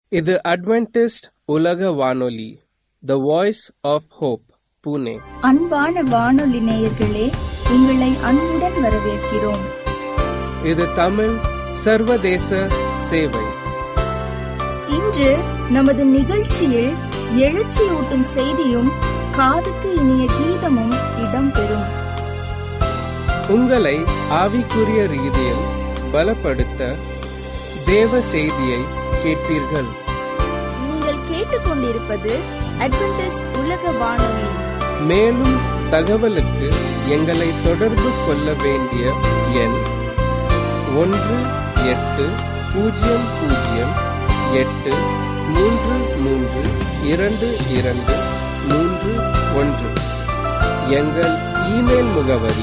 இது அட்வென்டிஸ்ட் உலக வானொலி the voice of hope Pune அன்பான வானொலி நேயர்களே உங்களை அன்புடன் வரவேற்கிறோம் இது தமிழ் சர்வதேச சேவை இன்று நமது நிகழ்ச்சியில் எழுச்சியூட்டும் செய்தியும் காதுக்கு இனிய கீதமும் இடம்பெறும் உங்களை ஆவிக்குரிய ரீதியில் பலப்படுத்த தேவ செய்தியை கேட்பீர்கள் நீங்கள் கேட்டுக்கொண்டிருப்பது அட்வென்டிஸ் உலக வானொலி மேலும் தகவலுக்கு எங்களை தொடர்பு கொள்ள வேண்டிய எண் ஒன்று எட்டு பூஜ்ஜியம் பூஜ்ஜியம் எட்டு மூன்று மூன்று இரண்டு இரண்டு மூன்று ஒன்று எங்கள் இமெயில் முகவரி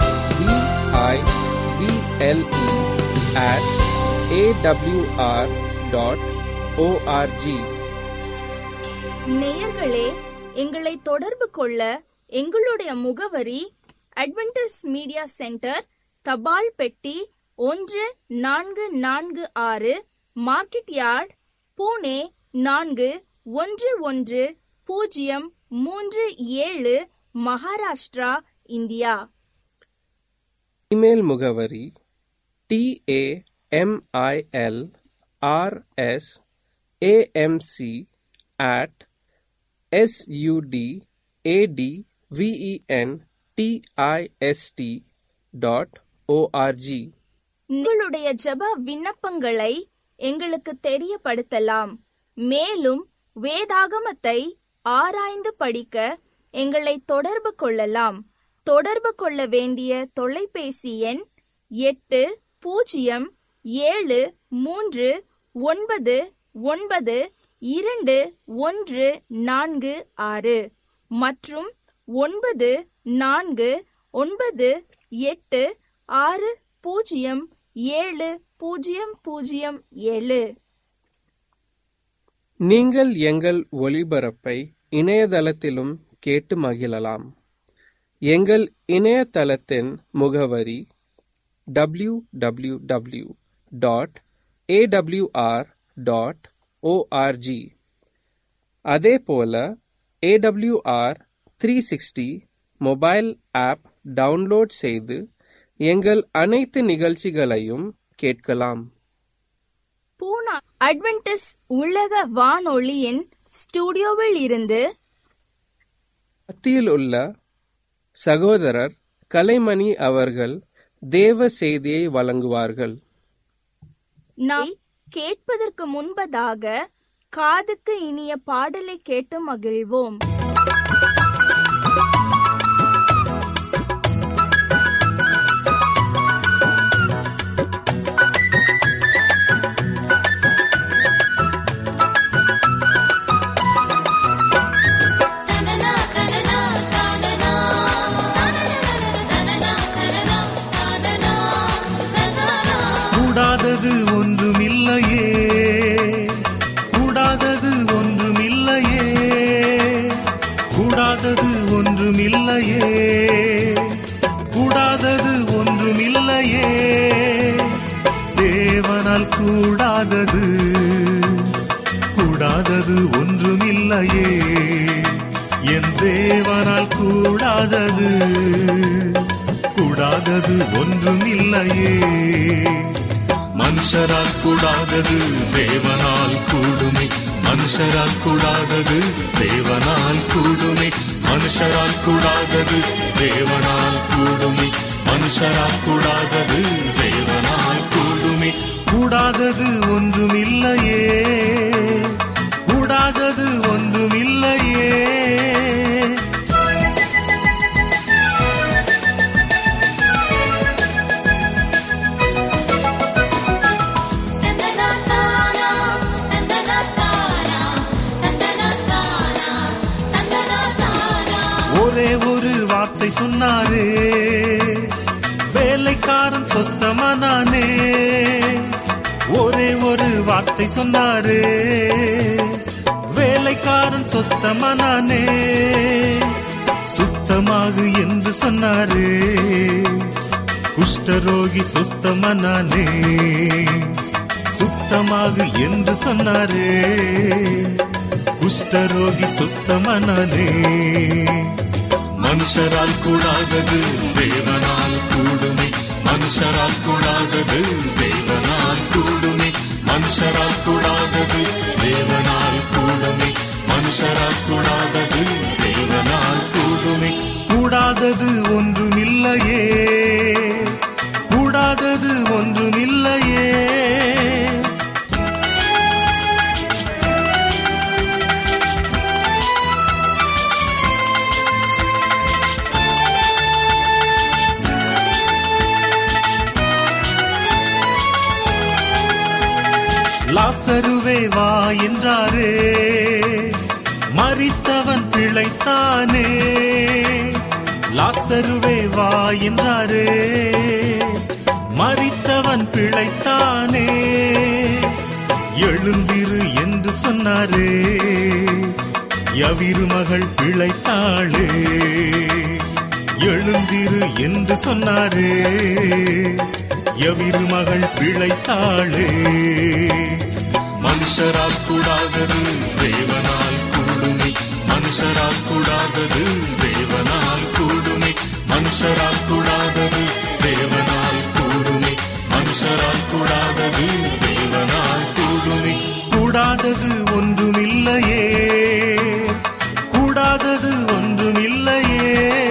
BIBLE at AWR dot ORG நேயர்களே எங்களை தொடர்பு கொள்ள எங்களுடைய முகவரி அட்வென்டிஸ் மீடியா சென்டர் தபால் பெட்டி ஒன்று நான்கு நான்கு ஆறு மார்க்கெட் யார்ட் பூனே நான்கு ஒன்று ஒன்று பூஜ்ஜியம் மூன்று ஏழு மகாராஷ்டிரா இந்தியா இமெயில் முகவரி TAMIL RS AMC at SUD AT VEN DIST dot ORG உங்களுடைய ஜெப விண்ணப்பங்களை எங்களுக்கு தெரியப்படுத்தலாம் மேலும் வேதாகமத்தை ஆராய்ந்து படிக்க எங்களை தொடர்பு கொள்ளலாம் தொடர்பு கொள்ள வேண்டிய தொலைபேசி எண் எட்டு பூஜ்ஜியம் ஏழு மூன்று ஒன்பது ஒன்பது இரண்டு ஒன்று நான்கு ஆறு மற்றும் ஒன்பது நான்கு ஒன்பது எட்டு ஆறு பூஜ்ஜியம் ஏழு பூஜ்ஜியம் பூஜ்ஜியம் ஏழு நீங்கள் எங்கள் ஒளிபரப்பை இணையதளத்திலும் கேட்டு மகிழலாம் எங்கள் இணையதளத்தின் முகவரி W W W dot AWR dot ORG அதே போல AWR three sixty mobile app download செய்து எங்கள் அனைத்து நிகழ்ச்சிகளையும் கேட்கலாம் பூனா அட்வென்டிஸ் உலக வானொலியின் ஸ்டுடியோவில் இருந்து மத்தியில் உள்ள சகோதரர் கலைமணி அவர்கள் தேவ செய்தியை வழங்குவார்கள் நாம் கேட்பதற்கு முன்பதாக காதுக்கு இனிய பாடலை கேட்டு மகிழ்வோம் தனனா தனனா தானனா தனனா தனனா தானனா தனனா கூடாதது ஒன்றுமில்லையே கூடாதது ஒன்றுமில்லையே கூடாதது ஒன்றுமில்லையே கூடாதது ஒன்றுமில்லையே தேவனால் கூடாதது கூடாதது ஒன்றுமில்லையே என் தேவனால் கூடாதது கூடாதது ஒன்றுமில்லையே மனுஷரால் கூடாதது தேவனால் கூடுமே மனுஷரால் கூடாதது தேவனால் கூடுமே மனுஷரால் கூடாதது தேவனால் கூடுமே மனுஷரால் கூடாதது தேவனால் கூடுமே கூடாதது ஒன்றுமில்லையே கூடாதது ஒன்றுமில்லையே தந்தனா தானா தந்தனா தானா தந்தனா தானா தந்தனா தானா ஒரே ஒரு வார்த்தை சொன்னாரே வேலைக்காரன் சொஸ்தமானானே ஒரே ஒரு வார்த்தை சொன்னாரே வேலைக்காரன் சொஸ்தமானானே சுத்தமாகு என்று சொன்னாரே குஷ்டரோகி சுஸ்தமானானே சுத்த சுத்தமாகு என்று சொன்னாரே குஷ்டரோகி சுத்தமானானே மனுஷரால் கூடாதது தேவனால் கூடுமே மனுஷரால் கூடாதது தேவனால் கூடுமே மனுஷரால் கூடாதது தேவனால் கூடுமே மனுஷரால் கூடாதது தேவனால் கூடுமே கூடாதது ஒன்றுமில்லையே கூடாதது ஒன்றுமில்லையே லாசருவே வா என்றாரே மறித்தவன் பிழைத்தானே லாசருவே வா என்றாரே மறித்தவன் பிழைத்தானே எழுந்திரு என்று சொன்னாரே யவிரு மகள் பிழைத்தாளே எழுந்திரு என்று சொன்னாரே யவிரு மகள் பிழைத்தாளே மனுஷரால் கூடாதது தேவனால் கூடுமே மனுஷரால் கூடாதது தேவனால் கூடுமே மனுஷரால் கூடாதது தேவனால் கூடுமே மனுஷரால் கூடாதது தேவனால் கூடுமே கூடாதது ஒன்றுமில்லையே கூடாதது ஒன்றுமில்லையே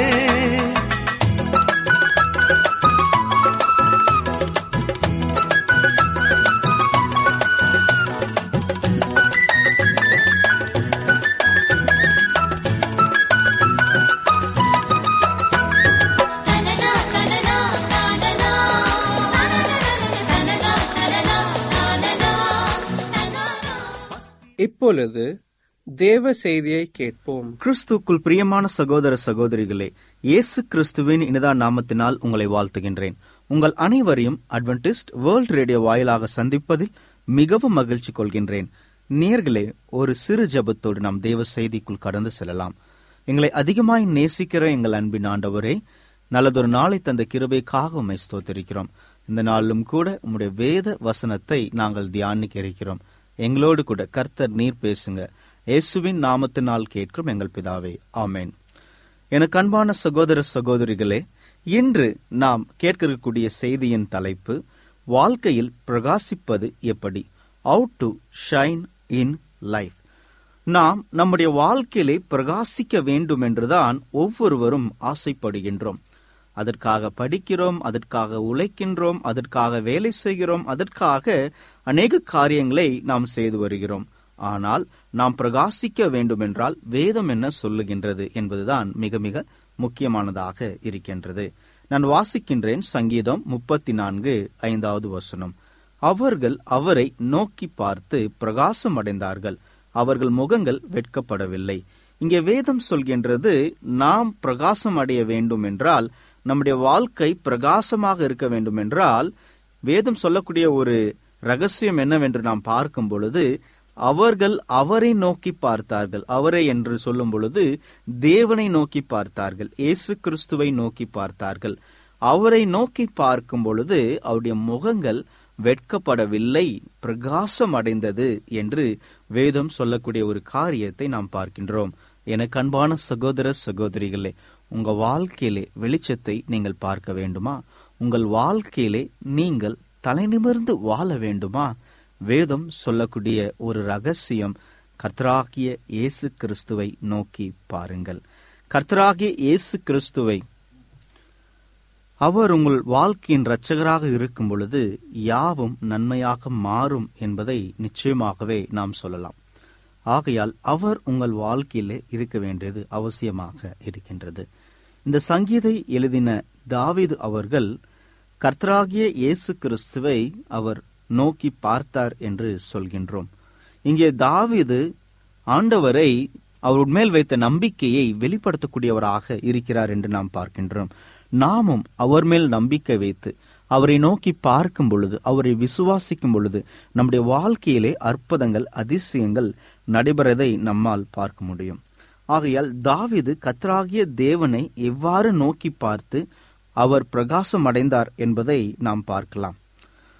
தனனா தனனா தானனா தனனா தனனா தானனா தனனா இப்பொழுது தேவ செய்தியை கேட்போம் கிறிஸ்துக்குள் பிரியமான சகோதர சகோதரிகளே இயேசு கிறிஸ்துவின் இனிதா நாமத்தினால் உங்களை வாழ்த்துகின்றேன் உங்கள் அனைவரையும் அட்வென்டிஸ்ட் வேர்ல்ட் ரேடியோ வாயிலாக சந்திப்பதில் மிகவும் மகிழ்ச்சி கொள்கின்றேன் நேர்களே ஒரு சிறு ஜெபத்தோடு நாம் தேவ செய்திக்குள் கடந்து செல்லலாம் எங்களை அதிகமாய் நேசிக்கிற எங்கள் அன்பின் ஆண்டவரே நல்லதொரு நாளை தந்த கிருபைக்காக உம்மை ஸ்தோத்திரிக்கிறோம் இந்த நாளிலும் கூட உம்முடைய வேத வசனத்தை நாங்கள் தியானிக்க இருக்கிறோம் எங்களோடு கூட கர்த்தர் நீர் பேசுங்க இயேசுவின் நாமத்தினால் கேட்கும் எங்கள் பிதாவே ஆமென் எனக்கு அன்பான சகோதர சகோதரிகளே இன்று நாம் கேட்க இருக்கக்கூடிய செய்தியின் தலைப்பு வாழ்க்கையில் பிரகாசிப்பது எப்படி how to shine in life நாம் நம்முடைய வாழ்க்கையிலே பிரகாசிக்க வேண்டும் என்றுதான் ஒவ்வொருவரும் ஆசைப்படுகின்றோம் அதற்காக படிக்கிறோம் அதற்காக உழைக்கின்றோம் அதற்காக வேலை செய்கிறோம் அதற்காக அநேக காரியங்களை நாம் செய்து வருகிறோம் ஆனால் நாம் பிரகாசிக்க வேண்டுமென்றால் வேதம் என்ன சொல்லுகின்றது என்பதுதான் மிக மிக முக்கியமானதாக இருக்கின்றது நான் வாசிக்கின்றேன் சங்கீதம் முப்பத்தி நான்கு ஐந்தாவது வசனம் அவர்கள் அவரை நோக்கி பார்த்து பிரகாசம் அடைந்தார்கள் அவர்கள் முகங்கள் வெட்கப்படவில்லை இங்கே வேதம் சொல்கின்றது நாம் பிரகாசம் அடைய வேண்டும் என்றால் நம்முடைய வாழ்க்கை பிரகாசமாக இருக்க வேண்டும் என்றால் வேதம் சொல்லக்கூடிய ஒரு ரகசியம் என்னவென்று நாம் பார்க்கும் பொழுது அவர்கள் அவரை நோக்கி பார்த்தார்கள் அவரை என்று சொல்லும் பொழுது தேவனை நோக்கி பார்த்தார்கள் இயேசு கிறிஸ்துவை நோக்கி பார்த்தார்கள் அவரை நோக்கி பார்க்கும் பொழுது அவருடைய முகங்கள் வெட்கப்படவில்லை பிரகாசம் அடைந்தது என்று வேதம் சொல்லக்கூடிய ஒரு காரியத்தை நாம் பார்க்கின்றோம் எனக்கு அன்பான சகோதர சகோதரிகளே உங்க வாழ்க்கையிலே வெளிச்சத்தை நீங்கள் பார்க்க வேண்டுமா உங்கள் வாழ்க்கையிலே நீங்கள் தலைநிமிர்ந்து வாழ வேண்டுமா வேதம் சொல்லக்கூடிய ஒரு ரகசியம் கர்த்தராகிய இயேசு கிறிஸ்துவை நோக்கி பாருங்கள் கர்த்தராகிய இயேசு கிறிஸ்துவை அவர் உங்கள் வாழ்க்கையின் இரட்சகராக இருக்கும் பொழுது யாவும் நன்மையாக மாறும் என்பதை நிச்சயமாகவே நாம் சொல்லலாம் ஆகையால் அவர் உங்கள் வாழ்க்கையிலே இருக்க வேண்டியது அவசியமாக இருக்கின்றது இந்த சங்கீதை எழுதின தாவீது அவர்கள் கர்த்தராகிய இயேசு கிறிஸ்துவை அவர் நோக்கி பார்த்தார் என்று சொல்கின்றோம் இங்கே தாவீது ஆண்டவரை அவர் மேல் வைத்த நம்பிக்கையை வெளிப்படுத்தக்கூடியவராக இருக்கிறார் என்று நாம் பார்க்கின்றோம் நாமும் அவர் மேல் நம்பிக்கை வைத்து அவரை நோக்கி பார்க்கும் பொழுது அவரை விசுவாசிக்கும் பொழுது நம்முடைய வாழ்க்கையிலே அற்புதங்கள் அதிசயங்கள் நடைபெறதை நம்மால் பார்க்க முடியும் ஆகையால் தாவீது கத்தராகிய தேவனை எவ்வாறு நோக்கி பார்த்து அவர் பிரகாசம் அடைந்தார் என்பதை நாம் பார்க்கலாம்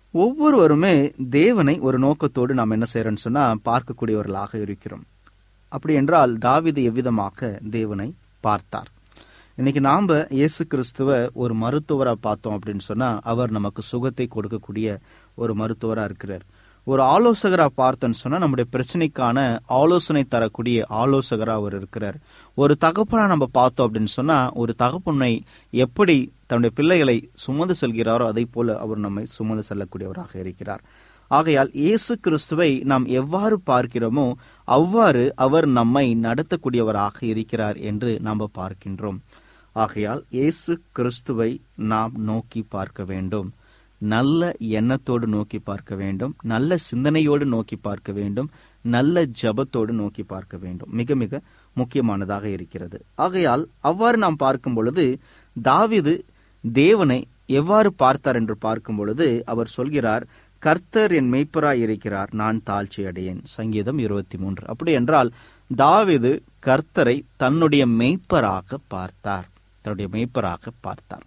ஒவ்வொருவருமே தேவனை ஒரு நோக்கத்தோடு நாம் என்ன செய்யறோம்னு சொன்னா பார்க்கக்கூடியவர்களாக இருக்கிறோம் அப்படி என்றால் தாவீது எவ்விதமாக தேவனை பார்த்தார் இன்னைக்கு நாம இயேசு கிறிஸ்துவ ஒரு மருத்துவரா பார்த்தோம் அப்படின்னு சொன்னா அவர் நமக்கு சுகத்தை கொடுக்கக்கூடிய ஒரு மருத்துவரா இருக்கிறார் ஒரு ஆலோசகரா பார்த்தோன்னு சொன்னா நம்முடைய பிரச்சனைக்கான ஆலோசனை தரக்கூடிய ஆலோசகரா அவர் இருக்கிறார் ஒரு தகப்பனா நம்ம பார்த்தோம் அப்படின்னு சொன்னா ஒரு தகப்பனை எப்படி தன்னுடைய பிள்ளைகளை சுமந்து செல்கிறாரோ அதை போல அவர் நம்மை சுமந்து செல்லக்கூடியவராக இருக்கிறார் ஆகையால் இயேசு கிறிஸ்துவை நாம் எவ்வாறு பார்க்கிறோமோ அவ்வாறு அவர் நம்மை நடத்தக்கூடியவராக இருக்கிறார் என்று நாம் பார்க்கின்றோம் ஆகையால் இயேசு கிறிஸ்துவை நாம் நோக்கி பார்க்க வேண்டும் நல்ல எண்ணத்தோடு நோக்கி பார்க்க வேண்டும் நல்ல சிந்தனையோடு நோக்கி பார்க்க வேண்டும் நல்ல ஜபத்தோடு நோக்கி பார்க்க வேண்டும் மிக மிக முக்கியமானதாக இருக்கிறது ஆகையால் அவ்வாறு நாம் பார்க்கும் பொழுது தாவிது தேவனை எவ்வாறு பார்த்தார் என்று பார்க்கும் பொழுது அவர் சொல்கிறார் கர்த்தர் என் மெய்ப்பராய் இருக்கிறார் நான் தாழ்ச்சி அடையேன் சங்கீதம் இருபத்தி மூன்று அப்படி என்றால் தாவிது கர்த்தரை தன்னுடைய மெய்ப்பராக பார்த்தார் தன்னுடைய மெய்ப்பராக பார்த்தார்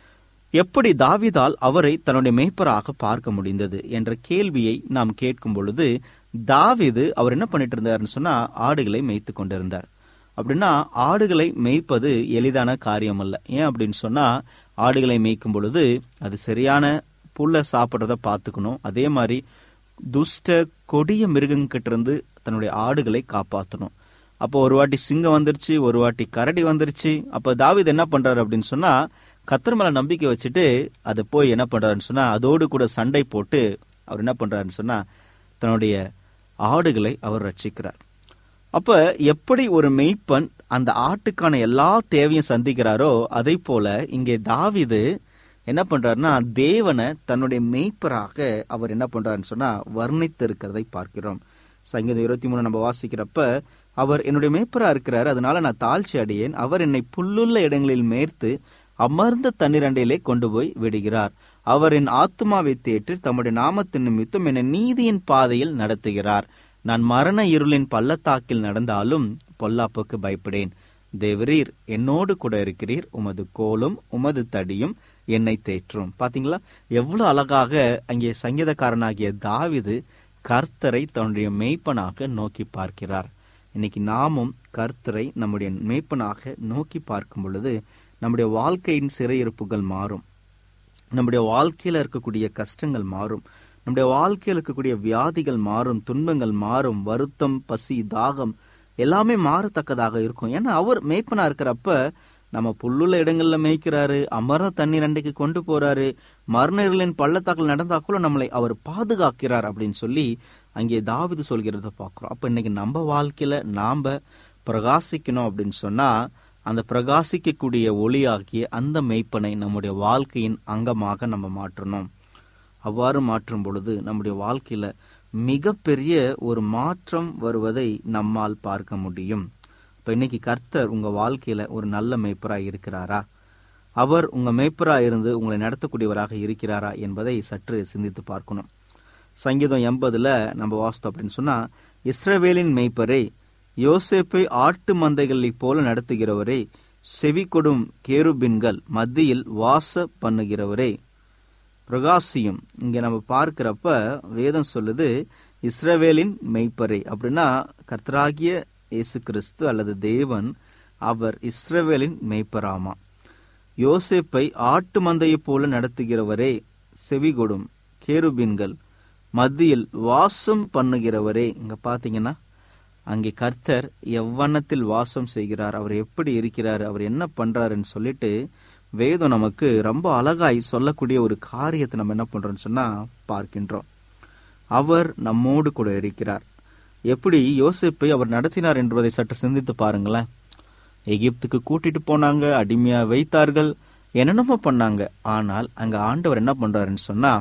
எப்படி தாவிதால் அவரை தன்னுடைய மேய்ப்பராக பார்க்க முடிந்தது என்ற கேள்வியை நாம் கேட்கும் பொழுது தாவிது அவர் என்ன பண்ணிட்டு இருந்தாருன்னு சொன்னா ஆடுகளை மேய்த்து கொண்டிருந்தார் அப்படின்னா ஆடுகளை மேய்ப்பது எளிதான காரியம் அல்ல ஏன் அப்படின்னு சொன்னா ஆடுகளை மேய்க்கும் பொழுது அது சரியான புல்ல சாப்பிட்றத பார்த்துக்கணும் அதே மாதிரி துஷ்ட கொடிய மிருகங்கிட்ட இருந்து தன்னுடைய ஆடுகளை காப்பாற்றணும் அப்போ ஒரு வாட்டி சிங்கம் வந்துருச்சு ஒரு வாட்டி கரடி வந்துருச்சு அப்ப தாவிது என்ன பண்றாரு அப்படின்னு சொன்னா கத்தர் மேல நம்பிக்கை வச்சுட்டு அதை போய் என்ன பண்றாருன்னு சொன்னா அதோடு கூட சண்டை போட்டு அவர் என்ன பண்றாருன்னு சொன்னா தன்னுடைய ஆடுகளை அவர் ரட்சிக்கிறார் அப்ப எப்படி ஒரு மெய்ப்பன் அந்த ஆட்டுக்கான எல்லா தேவையும் சந்திக்கிறாரோ அதே போல இங்கே தாவிது என்ன பண்றாருன்னா தேவனை தன்னுடைய மெய்ப்பராக அவர் என்ன பண்றாருன்னு சொன்னா வர்ணித்து இருக்கிறதை பார்க்கிறோம் சங்கீதம் இருபத்தி மூணு நம்ம வாசிக்கிறப்ப அவர் என்னுடைய மேய்ப்பரா இருக்கிறார் அதனால நான் தாழ்ச்சி அடையேன் அவர் என்னை புல்லுள்ள இடங்களில் மேய்த்து அமர்ந்த தண்ணீரண்டையிலே கொண்டு போய் விடுகிறார் அவர் என் ஆத்மாவை தேற்றி தம்முடைய நாமத்தின் நிமித்தம் என்னை நீதியின் பாதையில் நடத்துகிறார் நான் மரண இருளின் பள்ளத்தாக்கில் நடந்தாலும் பொல்லாப்புக்கு பயப்படேன் தேவரீர் என்னோடு கூட இருக்கிறீர் உமது கோலும் உமது தடியும் என்னை தேற்றும் பாத்தீங்களா எவ்வளவு அழகாக அங்கே சங்கீதக்காரனாகிய தாவிது கர்த்தரை தன்னுடைய மெய்ப்பனாக நோக்கி பார்க்கிறார் இன்னைக்கு நாமும் கர்த்தரை நம்முடைய மெய்ப்பனாக நோக்கி பார்க்கும் பொழுது நம்முடைய வாழ்க்கையின் சிறையிருப்புகள் மாறும் நம்முடைய வாழ்க்கையில இருக்கக்கூடிய கஷ்டங்கள் மாறும் நம்முடைய வாழ்க்கையில் இருக்கக்கூடிய வியாதிகள் மாறும் துன்பங்கள் மாறும் வருத்தம் பசி தாகம் எல்லாமே மாறத்தக்கதாக இருக்கும் ஏன்னா அவர் மேய்ப்பனா இருக்கிறப்ப நம்ம புல்லுள்ள இடங்கள்ல மேய்க்கிறாரு அமர்ந்த தண்ணீர் அண்டைக்கு கொண்டு போறாரு மரணர்களின் பள்ளத்தாக்கில் நடந்தா கூட நம்மளை அவர் பாதுகாக்கிறார் அப்படின்னு சொல்லி அங்கே தாவிது சொல்கிறத பார்க்கிறோம் அப்ப இன்னைக்கு நம்ம வாழ்க்கையில நாம பிரகாசிக்கணும் அப்படின்னு சொன்னா அந்த பிரகாசிக்கக்கூடிய ஒளியாகிய அந்த மெய்ப்பனை நம்முடைய வாழ்க்கையின் அங்கமாக நம்ம மாற்றணும் அவ்வாறு மாற்றும் பொழுது நம்முடைய வாழ்க்கையில மிகப்பெரிய ஒரு மாற்றம் வருவதை நம்மால் பார்க்க முடியும் இப்ப இன்னைக்கு கர்த்தர் உங்க வாழ்க்கையில ஒரு நல்ல மேய்ப்பராய் இருக்கிறாரா அவர் உங்க மேய்ப்பராய் இருந்து உங்களை நடத்தக்கூடியவராக இருக்கிறாரா என்பதை சற்று சிந்தித்து பார்க்கணும் சங்கீதம் எண்பதுல நம்ம வாஸ்தம் அப்படின்னு சொன்னா இஸ்ரவேலின் மெய்ப்பரே யோசேப்பை ஆட்டு மந்தைகளைப் போல நடத்துகிறவரே செவி கொடும் கேருபின்கள் மத்தியில் வாச பண்ணுகிறவரே பிரகாசியும் இங்க நம்ம பார்க்கிறப்ப வேதம் சொல்லுது இஸ்ரவேலின் மெய்ப்பரே அப்படின்னா கர்த்தராகிய இயேசு கிறிஸ்து அல்லது தேவன் அவர் இஸ்ரவேலின் மெய்ப்பராமா யோசேப்பை ஆட்டு மந்தையைப் போல நடத்துகிறவரே செவிகொடும் கேருபின்கள் மத்தியில் வாசம் பண்ணுகிறவரே இங்க பாத்தீங்கன்னா அங்கே கர்த்தர் எவ்வண்ணத்தில் வாசம் செய்கிறார் அவர் எப்படி இருக்கிறார் அவர் என்ன பண்றாருன்னு சொல்லிட்டு வேதம் நமக்கு ரொம்ப அழகாய் சொல்லக்கூடிய ஒரு காரியத்தை நம்ம என்ன பண்றோம்னு சொன்னா பார்க்கின்றோம் அவர் நம்மோடு கூட இருக்கிறார் எப்படி யோசிப்பை அவர் நடத்தினார் என்பதை சற்று சிந்தித்து பாருங்களேன் எகிப்துக்கு கூட்டிட்டு போனாங்க அடிமையா வைத்தார்கள் என்னென்னமோ பண்ணாங்க ஆனால் அங்க ஆண்டவர் என்ன பண்றாருன்னு சொன்னா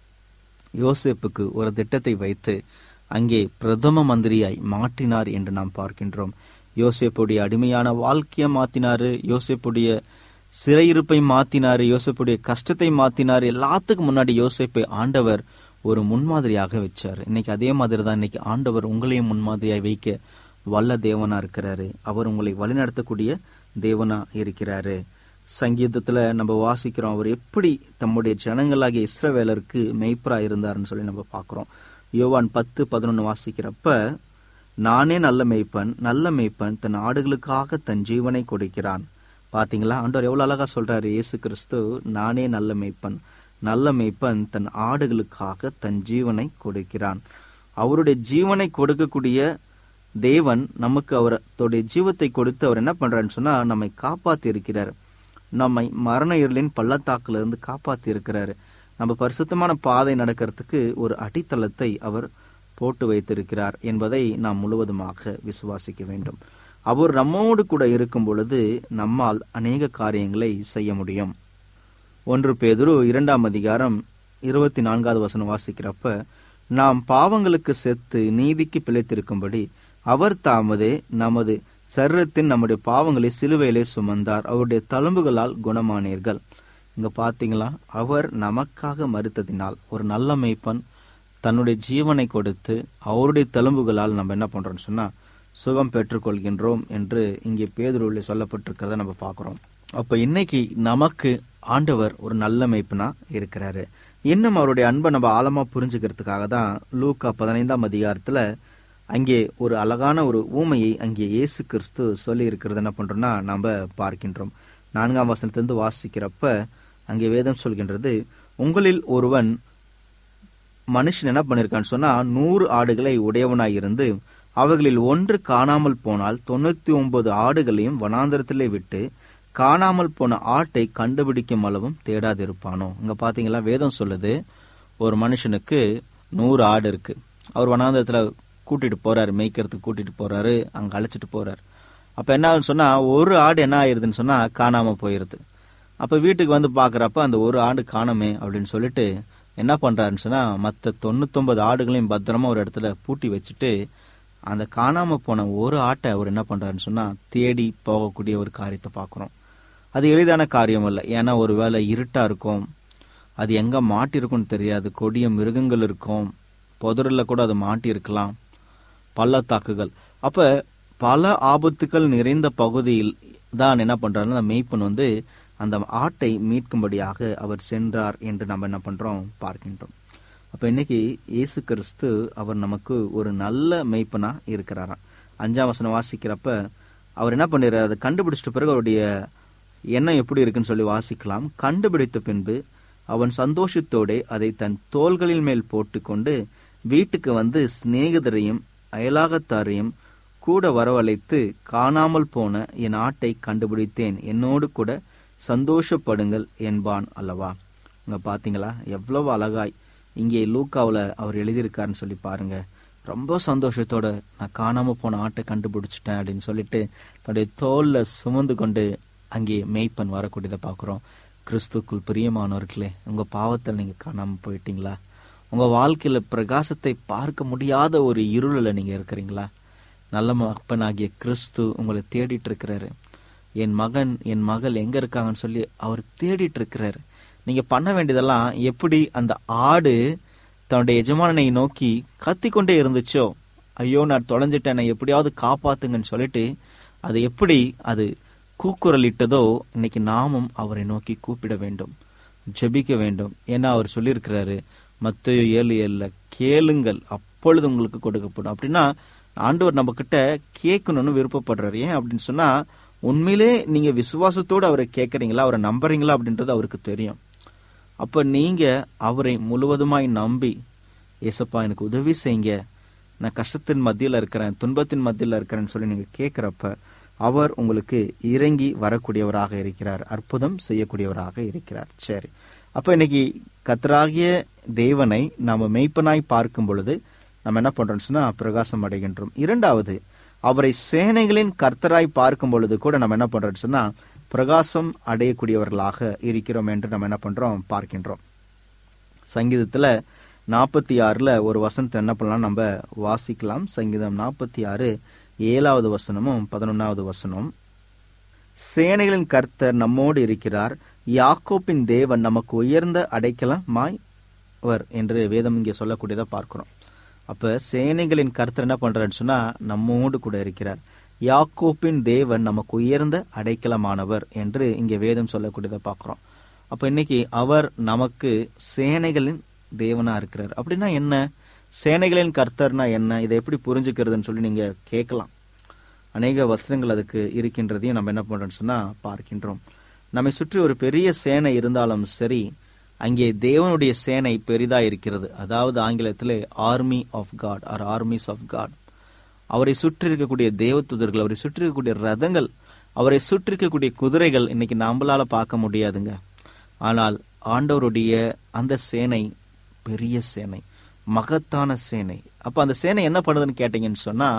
யோசேப்புக்கு ஒரு திட்டத்தை வைத்து அங்கே பிரதம மந்திரியாய் மாற்றினார் என்று நாம் பார்க்கின்றோம் யோசேப்புடைய அடிமையான வாழ்க்கையை மாத்தினாரு யோசேப்புடைய சிறையிருப்பை மாத்தினாரு யோசேப்புடைய கஷ்டத்தை மாத்தினாரு எல்லாத்துக்கும் முன்னாடி யோசேப்பை ஆண்டவர் ஒரு முன்மாதிரியாக வச்சாரு இன்னைக்கு அதே மாதிரி தான் இன்னைக்கு ஆண்டவர் உங்களையும் முன்மாதிரியாய் வைக்க வல்ல தேவனா இருக்கிறாரு அவர் உங்களை வழிநடத்தக்கூடிய தேவனா இருக்கிறாரு சங்கீதத்துல நம்ம வாசிக்கிறோம் அவர் எப்படி தம்முடைய ஜனங்களாகிய இஸ்ரவேலருக்கு மெய்ப்பரா இருந்தாருன்னு சொல்லி நம்ம பார்க்கிறோம் யோவான் பத்து பதினொன்னு வாசிக்கிறப்ப நானே நல்ல மெய்ப்பன் நல்ல மெய்ப்பன் தன் ஆடுகளுக்காக தன் ஜீவனை கொடுக்கிறான் பாத்தீங்களா ஆண்டவர் எவ்வளவு அழகா சொல்றாரு இயேசு கிறிஸ்து நானே நல்ல மெய்ப்பன் நல்ல மெய்ப்பன் தன் ஆடுகளுக்காக தன் ஜீவனை கொடுக்கிறான் அவருடைய ஜீவனை கொடுக்கக்கூடிய தேவன் நமக்கு அவருடைய ஜீவத்தை கொடுத்து அவர் என்ன பண்றாருன்னு சொன்னா நம்மை காப்பாத்தி இருக்கிறார் நம்மை மரண இருளின் பள்ளத்தாக்குல இருந்து காப்பாத்தி இருக்கிறாரு நம்ம பரிசுத்தமான பாதை நடக்கிறதுக்கு ஒரு அடித்தளத்தை அவர் போட்டு வைத்திருக்கிறார் என்பதை நாம் முழுவதுமாக விசுவாசிக்க வேண்டும் அவர் நம்மோடு கூட இருக்கும் பொழுது நம்மால் அநேக காரியங்களை செய்ய முடியும் ஒன்று பேதுரு இரண்டாம் அதிகாரம் இருபத்தி நான்காவது வசனம் வாசிக்கிறப்ப நாம் பாவங்களுக்கு செத்து நீதிக்கு பிழைத்திருக்கும்படி அவர் தாமதே நமது சரீரத்தின் நம்முடைய பாவங்களை சிலுவையிலே சுமந்தார் அவருடைய தழும்புகளால் குணமானீர்கள் இங்க பாத்தீங்களா அவர் நமக்காக மறுத்ததினால் ஒரு நல்ல மெய்ப்பன் தன்னுடைய ஜீவனை கொடுத்து அவருடைய தழும்புகளால் நம்ம என்ன பண்றோம்னு சொன்னா சுகம் பெற்றுக்கொள்கின்றோம் என்று இங்கே பேதுருவில் சொல்லப்பட்டிருக்கிறத நம்ம பார்க்கிறோம் அப்ப இன்னைக்கு நமக்கு ஆண்டவர் ஒரு நல்ல மெய்ப்பனா இருக்கிறாரு இன்னும் அவருடைய அன்பை நம்ம ஆழமா புரிஞ்சுக்கிறதுக்காக தான் லூக்கா பதினைந்தாம் அதிகாரத்துல அங்கே ஒரு அழகான ஒரு ஊமையை அங்கே இயேசு கிறிஸ்து சொல்லி இருக்கிறது என்ன பண்றோம்னா நம்ம பார்க்கின்றோம் நான்காம் வசனத்திலிருந்து வாசிக்கிறப்ப அங்கே வேதம் சொல்கின்றது உங்களில் ஒருவன் மனுஷன் என்ன பண்ணிருக்கான்னு சொன்னா நூறு ஆடுகளை உடையவனாய் இருந்து அவைகளில் ஒன்று காணாமல் போனால் தொண்ணூத்தி ஒன்பது ஆடுகளையும் வனாந்தரத்திலே விட்டு காணாமல் போன ஆட்டை கண்டுபிடிக்கும் அளவும் தேடாதிருப்பானோ இங்க பாத்தீங்களா வேதம் சொல்லுது ஒரு மனுஷனுக்கு நூறு ஆடு இருக்கு அவர் வனாந்தரத்துல கூட்டிட்டு போறாரு மேய்க்கிறதுக்கு கூட்டிட்டு போறாரு அங்க அழைச்சிட்டு போறாரு அப்ப என்ன ஆகுதுன்னு சொன்னா ஒரு ஆடு என்ன ஆயிருதுன்னு சொன்னா காணாம போயிருது அப்ப வீட்டுக்கு வந்து பாக்குறப்ப அந்த ஒரு ஆடு காணமே அப்படின்னு சொல்லிட்டு என்ன பண்றாருன்னு சொன்னா மத்த தொண்ணூத்தொன்பது ஆடுகளையும் பத்திரமா ஒரு இடத்துல பூட்டி வச்சுட்டு அந்த காணாம போன ஒரு ஆட்டை அவர் என்ன பண்றாருன்னு சொன்னா தேடி போகக்கூடிய ஒரு காரியத்தை பார்க்கிறோம் அது எளிதான காரியம் இல்லை ஏன்னா ஒருவேளை இருட்டா இருக்கும் அது எங்க மாட்டிருக்கும்னு தெரியாது கொடிய மிருகங்கள் இருக்கும் புதரில் கூட அது மாட்டி இருக்கலாம் பள்ளத்தாக்குகள் அப்ப பல ஆபத்துக்கள் நிறைந்த பகுதியில் தான் என்ன பண்றாருன்னா அந்த மெய்ப்பன் வந்து அந்த ஆட்டை மீட்கும்படியாக அவர் சென்றார் என்று நம்ம என்ன பண்றோம் பார்க்கின்றோம் அப்ப இன்னைக்கு இயேசு கிறிஸ்து அவர் நமக்கு ஒரு நல்ல மெய்ப்பனா இருக்கிறாராம் அஞ்சாம் வசனம் வாசிக்கிறப்ப அவர் என்ன பண்ணிடுறாரு அதை கண்டுபிடிச்சிட்ட பிறகு அவருடைய எண்ணம் எப்படி இருக்குன்னு சொல்லி வாசிக்கலாம் கண்டுபிடித்த பின்பு அவன் சந்தோஷத்தோட அதை தன் தோள்களின் மேல் போட்டுக்கொண்டு வீட்டுக்கு வந்து சிநேகிதரையும் அயலாகத்தாரையும் கூட வரவழைத்து காணாமல் போன என் ஆட்டை கண்டுபிடித்தேன் என்னோடு கூட சந்தோஷப்படுங்கள் என்பான் அல்லவா இங்க பாத்தீங்களா எவ்வளவு அழகாய் இங்கே லூக்காவுல அவர் எழுதியிருக்காருன்னு சொல்லி பாருங்க ரொம்ப சந்தோஷத்தோட நான் காணாம போன ஆட்டை கண்டுபிடிச்சிட்டேன் அப்படின்னு சொல்லிட்டு தன்னுடைய தோல்ல சுமந்து கொண்டு அங்கே மெய்ப்பன் வரக்கூடியதை பார்க்குறோம் கிறிஸ்துக்குள் பிரியமானவர்களே உங்க பாவத்தில் நீங்க காணாம போயிட்டீங்களா உங்க வாழ்க்கையில பிரகாசத்தை பார்க்க முடியாத ஒரு இருளில் நீங்க இருக்கிறீங்களா நல்ல மகப்பனாகிய கிறிஸ்து உங்களை தேடிட்டு இருக்கிறாரு என் மகன் என் மகள் எங்க இருக்காங்கன்னு சொல்லி அவர் தேடிட்டு இருக்கிறாரு நீங்க பண்ண வேண்டியதெல்லாம் எப்படி அந்த ஆடு தன்னுடைய எஜமானனை நோக்கி கத்திக்கொண்டே இருந்துச்சோ ஐயோ நான் தொலைஞ்சிட்டேன் என்னை எப்படியாவது காப்பாத்துங்கன்னு சொல்லிட்டு அது எப்படி அது கூக்குரலிட்டதோ இன்னைக்கு நாமும் அவரை நோக்கி கூப்பிட வேண்டும் ஜெபிக்க வேண்டும் ஏன்னா அவர் சொல்லியிருக்கிறாரு மத்தேயு ஏழு ஏழுல கேளுங்கள் அப்பொழுது உங்களுக்கு கொடுக்கப்படும் அப்படின்னா ஆண்டவர் நம்ம கிட்ட கேட்கணும்னு விருப்பப்படுறாரு ஏன் அப்படின்னு சொன்னா உண்மையிலே நீங்க விசுவாசத்தோடு அவரை கேட்கறீங்களா அவரை நம்புறீங்களா அப்படின்றது அவருக்கு தெரியும் அப்ப நீங்க அவரை முழுவதுமாய் நம்பி ஏசப்பா எனக்கு உதவி செய்யுங்க நான் கஷ்டத்தின் மத்தியில இருக்கிறேன் துன்பத்தின் மத்தியில இருக்கிறேன்னு சொல்லி நீங்க கேட்கிறப்ப அவர் உங்களுக்கு இறங்கி வரக்கூடியவராக இருக்கிறார் அற்புதம் செய்யக்கூடியவராக இருக்கிறார் சரி அப்ப இன்னைக்கு கத்தராகிய தேவனை நாம மெய்ப்பனாய் பார்க்கும் பொழுது நம்ம என்ன பண்றோம்னு சொன்னா பிரகாசம் அடைகின்றோம் இரண்டாவது அவரை சேனைகளின் கர்த்தராய் பார்க்கும் பொழுது கூட நம்ம என்ன பண்றோம்னு சொன்னா பிரகாசம் அடையக்கூடியவர்களாக இருக்கிறோம் என்று நம்ம என்ன பண்றோம் பார்க்கின்றோம் சங்கீதத்துல நாற்பத்தி ஆறுல ஒரு வசனத்தை என்ன பண்ணலாம் நம்ம வாசிக்கலாம் சங்கீதம் நாற்பத்தி ஆறு ஏழாவது வசனமும் பதினொன்னாவது வசனம் சேனைகளின் கர்த்தர் நம்மோடு இருக்கிறார் யாக்கோப்பின் தேவன் நமக்கு உயர்ந்த அடைக்கலமாய் வர் என்று வேதம் இங்கே சொல்லக்கூடியதை பார்க்கிறோம் அப்ப சேனைகளின் கர்த்தர் என்ன பண்றாருன்னு சொன்னா நம்மோடு கூட இருக்கிறார் யாக்கோப்பின் தேவன் நமக்கு உயர்ந்த அடைக்கலமானவர் என்று இங்கே வேதம் சொல்லக்கூடியதை பார்க்கிறோம் அப்ப இன்னைக்கு அவர் நமக்கு சேனைகளின் தேவனா இருக்கிறார் அப்படின்னா என்ன சேனைகளின் கர்த்தர்னா என்ன இதை எப்படி புரிஞ்சுக்கிறதுன்னு சொல்லி நீங்க கேட்கலாம் அநேக வஸ்திரங்கள் அதுக்கு இருக்கின்றதையும் நம்ம என்ன பண்றோம்னு சொன்னா பார்க்கின்றோம் நம்மை சுற்றி ஒரு பெரிய சேனை இருந்தாலும் சரி அங்கே தேவனுடைய சேனை பெரிதா இருக்கிறது அதாவது ஆங்கிலத்திலே army of God or armies of God அவரை சுற்றி இருக்கக்கூடிய தேவதூதர்கள் அவரை சுற்றி இருக்கக்கூடிய ரதங்கள் அவரை சுற்றி இருக்கக்கூடிய குதிரைகள் இன்னைக்கு நம்மளால பார்க்க முடியாதுங்க ஆனால் ஆண்டவருடைய அந்த சேனை பெரிய சேனை மகத்தான சேனை அப்ப அந்த சேனை என்ன பண்ணுதுன்னு கேட்டீங்கன்னு சொன்னா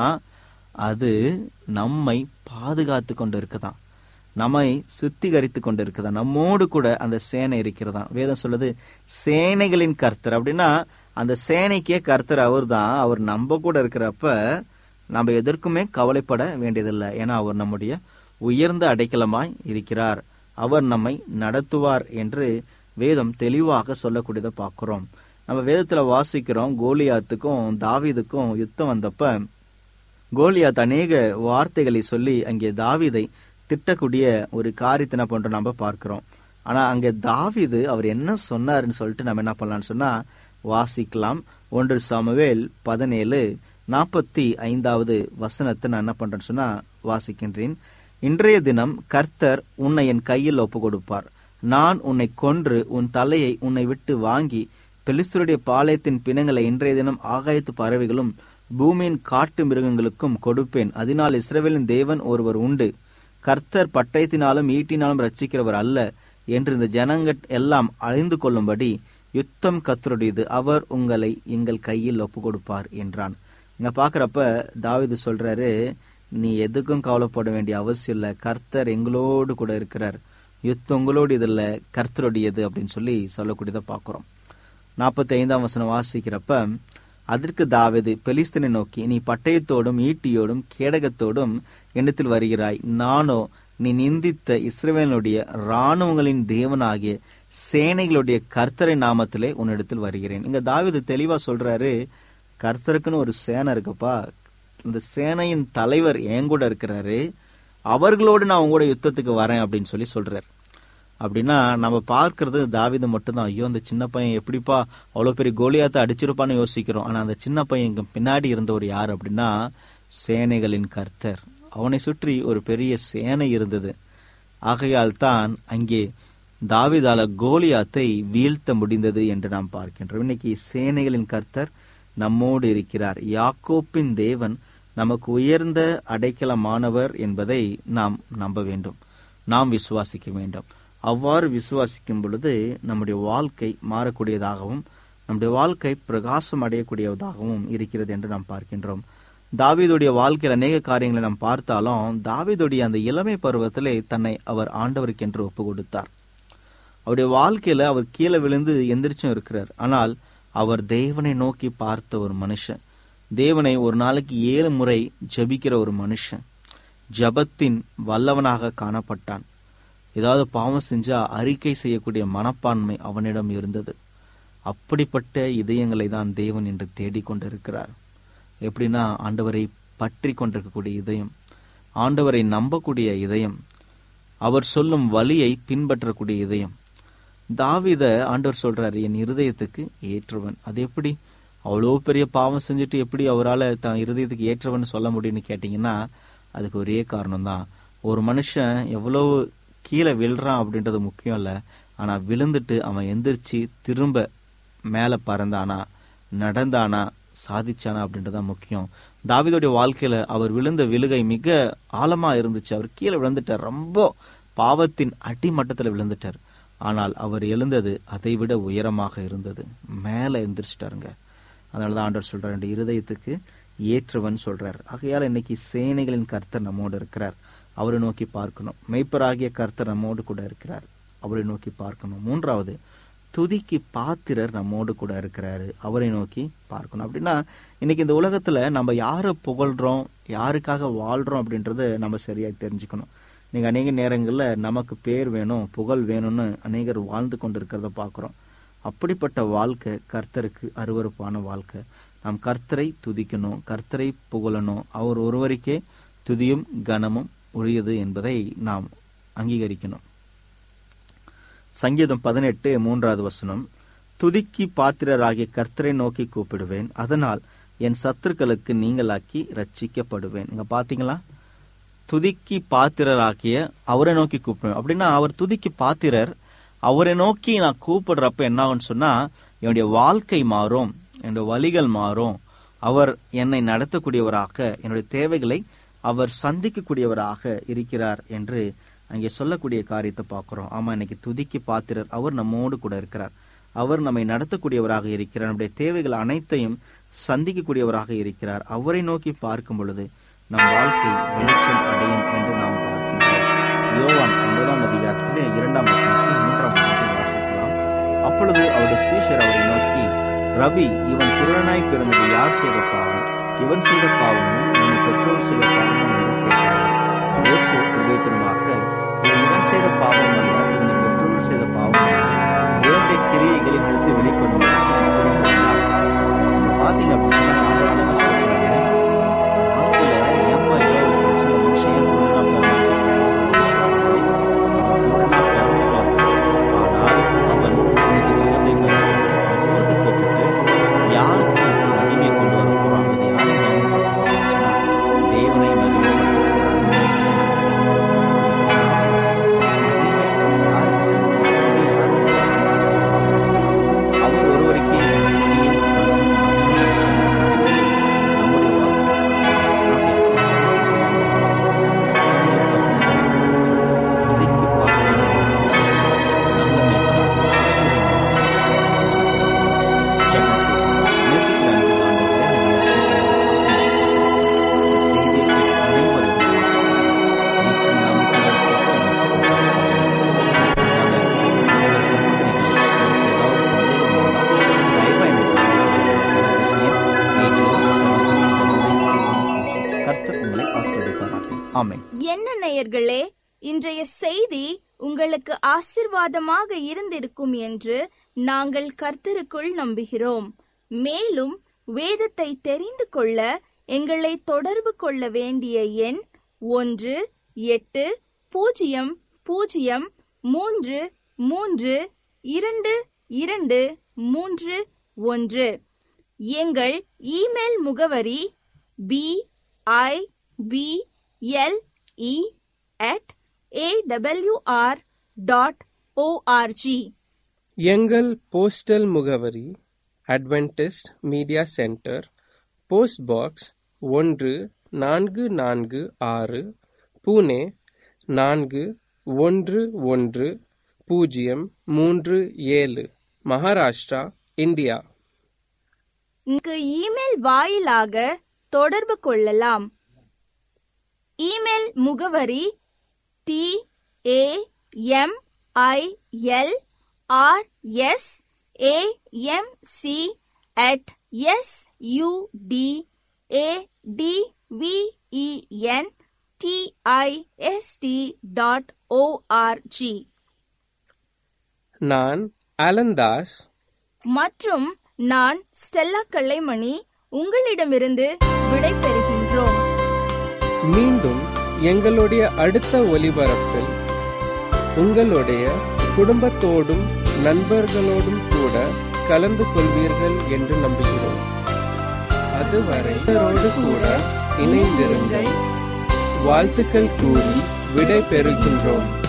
அது நம்மை பாதுகாத்து கொண்டு இருக்குதான் நம்மை சுத்திகரித்து கொண்டு இருக்குதா நம்மோடு கூட அந்த சேனை இருக்கிறதா வேதம் சொல்லுது சேனைகளின் கர்த்தர் அப்படின்னா அந்த சேனைக்கே கர்த்தர் அவர் தான் அவர் நம்ம கூட இருக்கிறப்ப நம்ம எதற்குமே கவலைப்பட வேண்டியதில்லை ஏன்னா அவர் நம்முடைய உயர்ந்த அடைக்கலமாய் இருக்கிறார் அவர் நம்மை நடத்துவார் என்று வேதம் தெளிவாக சொல்லக்கூடியதை பார்க்கிறோம் நம்ம வேதத்துல வாசிக்கிறோம் கோலியாத்துக்கும் தாவீதுக்கும் யுத்தம் வந்தப்ப கோலியாத் அநேக வார்த்தைகளை சொல்லி அங்கே தாவீதை திட்டக்கூடிய ஒரு காரியத்தை என்ன பண்றோம் நம்ம பார்க்கிறோம் ஆனா அங்க தாவீது அவர் என்ன சொன்னாருன்னு சொல்லிட்டு நம்ம என்ன பண்ணலாம்னு சொன்னா வாசிக்கலாம் ஒன்று சாமுவேல் பதினேழு நாற்பத்தி ஐந்தாவது வசனத்தை நான் என்ன பண்றேன்னு சொன்னா வாசிக்கின்றேன் இன்றைய தினம் கர்த்தர் உன்னை என் கையில் ஒப்பு கொடுப்பார் நான் உன்னை கொன்று உன் தலையை உன்னை விட்டு வாங்கி பெலிஸ்தருடைய பாளையத்தின் பிணங்களை இன்றைய தினம் ஆகாயத்து பறவைகளும் பூமியின் காட்டு மிருகங்களுக்கும் கொடுப்பேன் அதனால் இஸ்ரவேலின் தேவன் ஒருவர் உண்டு கர்த்தர் பட்டயத்தினாலும் ஈட்டினாலும் ரட்சிக்கிறவர் அல்ல என்று இந்த ஜனங்கள் எல்லாம் அழிந்து கொள்ளும்படி யுத்தம் கத்தருடையது அவர் உங்களை எங்கள் கையில் ஒப்பு கொடுப்பார் என்றான் இங்க பாக்குறப்ப தாவீது சொல்றாரு நீ எதுக்கும் கவலைப்பட வேண்டிய அவசியம் இல்ல கர்த்தர் எங்களோடு கூட இருக்கிறார் யுத்தம் உங்களோடு இது இல்ல கர்த்தருடையது அப்படின்னு சொல்லி சொல்லக்கூடியதை பார்க்கிறோம் நாற்பத்தி ஐந்தாம் வசனம் வாசிக்கிறப்ப அதற்கு தாவீது பெலிஸ்தனை நோக்கி நீ பட்டயத்தோடும் ஈட்டியோடும் கேடகத்தோடும் எண்ணத்தில் வருகிறாய் நானோ நீ நிந்தித்த இஸ்ரவேலுடைய இராணுவங்களின் தேவனாகிய சேனைகளுடைய கர்த்தரை நாமத்திலே உன்னிடத்தில் வருகிறேன் இங்க தாவீது தெளிவா சொல்றாரு கர்த்தருக்குன்னு ஒரு சேனை இருக்குப்பா இந்த சேனையின் தலைவர் என் கூட இருக்கிறாரு அவர்களோடு நான் உங்க கூட யுத்தத்துக்கு வரேன் அப்படின்னு சொல்லி சொல்றாரு அப்படின்னா நம்ம பார்க்கறது தாவித மட்டும்தான் ஐயோ அந்த சின்ன பையன் எப்படிப்பா அவ்வளவு பெரிய கோலியாத்தை அடிச்சிருப்பான்னு யோசிக்கிறோம் ஆனா அந்த சின்ன பையன் இங்க பின்னாடி இருந்தவர் யார் அப்படின்னா சேனைகளின் கர்த்தர் அவனை சுற்றி ஒரு பெரிய சேனை இருந்தது ஆகையால் தான் அங்கே தாவிதால கோலியாத்தை வீழ்த்த முடிந்தது என்று நாம் பார்க்கின்றோம் இன்னைக்கு சேனைகளின் கர்த்தர் நம்மோடு இருக்கிறார் யாக்கோப்பின் தேவன் நமக்கு உயர்ந்த அடைக்கலமானவர் என்பதை நாம் நம்ப வேண்டும் நாம் விசுவாசிக்க வேண்டும் அவ்வாறு விசுவாசிக்கும் பொழுது நம்முடைய வாழ்க்கை மாறக்கூடியதாகவும் நம்முடைய வாழ்க்கை பிரகாசம் அடையக்கூடியதாகவும் இருக்கிறது என்று நாம் பார்க்கின்றோம் தாவீதுடைய வாழ்க்கையில் அநேக காரியங்களை நாம் பார்த்தாலும் தாவீதுடைய அந்த இளமை பருவத்திலே தன்னை அவர் ஆண்டவருக்கென்று ஒப்பு கொடுத்தார் அவருடைய வாழ்க்கையில அவர் கீழே விழுந்து எந்திரிச்சும் இருக்கிறார் ஆனால் அவர் தேவனை நோக்கி பார்த்த ஒரு மனுஷன் தேவனை ஒரு நாளைக்கு ஏழு முறை ஜபிக்கிற ஒரு மனுஷன் ஜபத்தின் வல்லவனாக காணப்பட்டான் ஏதாவது பாவம் செஞ்சா அறிக்கை செய்யக்கூடிய மனப்பான்மை அவனிடம் இருந்தது அப்படிப்பட்ட இதயங்களை தான் தேவன் என்று தேடிக்கொண்டிருக்கிறார் எப்படின்னா ஆண்டவரை பற்றி கொண்டிருக்கக்கூடிய இதயம் ஆண்டவரை நம்பக்கூடிய இதயம் அவர் சொல்லும் வழியை பின்பற்றக்கூடிய இதயம் தாவித ஆண்டவர் சொல்றாரு என் இருதயத்துக்கு ஏற்றவன் அது எப்படி அவ்வளோ பெரிய பாவம் செஞ்சுட்டு எப்படி அவரால் தன் இருதயத்துக்கு ஏற்றவன் சொல்ல முடியும்னு கேட்டிங்கன்னா அதுக்கு ஒரே காரணம் தான் ஒரு மனுஷன் எவ்வளவு கீழே விழுறான் அப்படின்றது முக்கியம் இல்லை ஆனால் விழுந்துட்டு அவன் எந்திரிச்சு திரும்ப மேலே பறந்தானா நடந்தானா சாதிச்சானா அப்படின்றதான் முக்கியம் தாவிதோடைய வாழ்க்கையில அவர் விழுந்த விழுகை மிக ஆழமா இருந்துச்சு அவர் கீழே விழுந்துட்டார் ரொம்ப பாவத்தின் அடிமட்டத்தில் விழுந்துட்டார் ஆனால் அவர் எழுந்தது அதை விட உயரமாக இருந்தது மேலே எந்திரிச்சிட்டாருங்க அதனாலதான் ஆண்டவர் சொல்றார் என் இருதயத்துக்கு ஏற்றவன் சொல்றார் ஆகையால் இன்னைக்கு சேனைகளின் கர்த்தர் நம்மோடு இருக்கிறார் அவரை நோக்கி பார்க்கணும் மெய்ப்பராகிய கர்த்தர் நம்மோடு கூட இருக்கிறார் அவரை நோக்கி பார்க்கணும் மூன்றாவது துதிக்கு பாத்திரர் நம்மோடு கூட இருக்கிறாரு அவரை நோக்கி பார்க்கணும் அப்படின்னா இன்னைக்கு இந்த உலகத்துல நம்ம யாரை புகழ்றோம் யாருக்காக வாழ்றோம் அப்படின்றத நம்ம சரியா தெரிஞ்சுக்கணும் நீங்க அநேக நேரங்கள்ல நமக்கு பேர் வேணும் புகழ் வேணும்னு அநேகர் வாழ்ந்து கொண்டு இருக்கிறத பாக்குறோம் அப்படிப்பட்ட வாழ்க்கை கர்த்தருக்கு அருவருப்பான வாழ்க்கை நாம் கர்த்தரை துதிக்கணும் கர்த்தரை புகழணும் அவர் ஒருவருக்கே துதியும் கனமும் உரியது என்பதை நாம் அங்கீகரிக்கணும் சங்கீதம் பதினெட்டு மூன்றாவது வசனம் துதிக்கு பாத்திரராகிய கர்த்தரை நோக்கி கூப்பிடுவேன் அதனால் என் சத்துருக்களுக்கு நீங்களாக்கி ரட்சிக்கப்படுவேன் இங்க பாத்தீங்களா துதிக்கு பாத்திரராகிய அவரை நோக்கி கூப்பிடுவேன் அப்படின்னா அவர் துதிக்கு பாத்திரர் அவரை நோக்கி நான் கூப்பிடுறப்ப என்ன ஆகும்னு சொன்னா என்னுடைய வாழ்க்கை மாறும் என்னுடைய வழிகள் மாறும் அவர் என்னை நடத்தக்கூடியவராக என்னுடைய தேவைகளை அவர் சந்திக்கக்கூடியவராக இருக்கிறார் என்று அங்கே சொல்லக்கூடிய காரியத்தை பார்க்கிறோம் ஆமா இன்னைக்கு துதிக்கு பாத்திரர் அவர் நம்மோடு கூட இருக்கிறார் அவர் நம்மை நடத்தக்கூடியவராக இருக்கிறார் நம்முடைய தேவைகள் அனைத்தையும் சந்திக்கக்கூடியவராக இருக்கிறார் அவரை நோக்கி பார்க்கும் பொழுது நம் வாழ்க்கை வெளிச்சம் அடையும் என்று நாம் பார்க்கின்றோம் யோவான் ஒன்பதாம் அதிகாரத்திலே இரண்டாம் வசனத்தை மூன்றாம் வசனத்தை வாசிக்கலாம் அப்பொழுது அவருடைய சீஷர் அவரை நோக்கி ரவி இவன் குருடனாய் பிறந்தது யார் செய்த பாவம் இவன் செய்த பாவமும் இவனை பெற்றோர் செய்த பாவமும் என்று கேட்டார்கள் இயேசு பிரதேத்தனமாக இது இவன் செய்த பாவம் அல்ல இவனை பெற்றோர் செய்த பாவம் அல்ல தேவனுடைய கிரியைகளின் எடுத்து வெளிக்கொண்டு எப்படி பண்ணலாம் பாத்தீங்க அப்படின்னு சொன்னா ஆண்டவர் அழகா சொல்றாரு வாழ்க்கையில ஏன்பா இவ்வளவு ஒரு பிரச்சனை மனுஷன் ஏன் குருடனா பிறந்திருக்கான்? அவன் குருடனா பிறந்திருக்கலாம். ஆனால் அவன் இன்னைக்கு சுகத்தை பெறுவான். அவன் சுகத்தை பெற்றுட்டு யாருக்கு மகிமை கொண்டு வர போறான் அல்லது யாரை மகிமைப்படுத்த போறான்னு சொன்னா, தேவனை அவர் ஒருவருக்கே துதியும் கனமும் மகிமையும் செலுத்துவது நம்முடைய வாழ்க்கை. ஆகையால் கிறிஸ்துவின் சேனையில் கர்த்தரை துதிக்கு பாத்திரராக நல்ல மேய்ப்பனாகிய கிறிஸ்துவை நோக்கி ஜெபம் செய்வோம். நேசிக்கிற அன்பின் ஆண்டவரே, இந்த நேரத்தை தந்ததற்காக நன்றி. இந்த செய்தியை கேட்ட அனைவரையும் ஆசீர்வதியும். இயேசுவின் நாமத்தில் கேட்கிறேன். அன்பான சகோதர சகோதரிகளே, உங்களுக்கு ஏதாவது சந்தேகம் இருந்தால் தயவாய் என்னை தொடர்பு கொள்ளுங்கள். தொலைபேசி எண் 8873992146. கர்த்தர் உங்களை ஆசீர்வதிப்பாராக ஆமென் என்ன நேயர்களே இன்றைய செய்தி உங்களுக்கு ஆசிர்வாதமாக இருந்திருக்கும் என்று நாங்கள் கர்த்தருக்குள் நம்புகிறோம் மேலும் வேதத்தை தெரிந்து கொள்ள எங்களை தொடர்பு கொள்ள வேண்டிய எண் ஒன்று எட்டு பூஜ்ஜியம் பூஜ்ஜியம் மூன்று மூன்று இரண்டு இரண்டு மூன்று ஒன்று எங்கள் இமெயில் முகவரி B I B L E at AWR dot ORG எங்கள் போஸ்டல் முகவரி Adventist media centre post box ஒன்று நான்கு நான்கு ஆறு புனே நான்கு ஒன்று ஒன்று பூஜ்ஜியம் மூன்று ஏழு மகாராஷ்டிரா இந்தியா இங்கு இமெயில் வாயிலாக தொடர்பு கொள்ளலாம் இமெயில் முகவரி T A M I L R S A M C at S U D A T V E N D I S T dot ORG நான் அலந்தாஸ் மற்றும் நான் ஸ்டெல்லா கலைமணி உங்களிடமிருந்து விடை பெறுகின்றோம் மீண்டும் எங்களுடைய அடுத்த ஒலிபரப்பில் உங்களுடைய குடும்பத்தோடும் நண்பர்களோடும் கூட கலந்து கொள்வீர்கள் என்று நம்புகிறோம் அதுவரை இவரோடு கூட இணைந்திருங்கள் வாழ்த்துக்கள் கூறி விடை பெறுகின்றோம்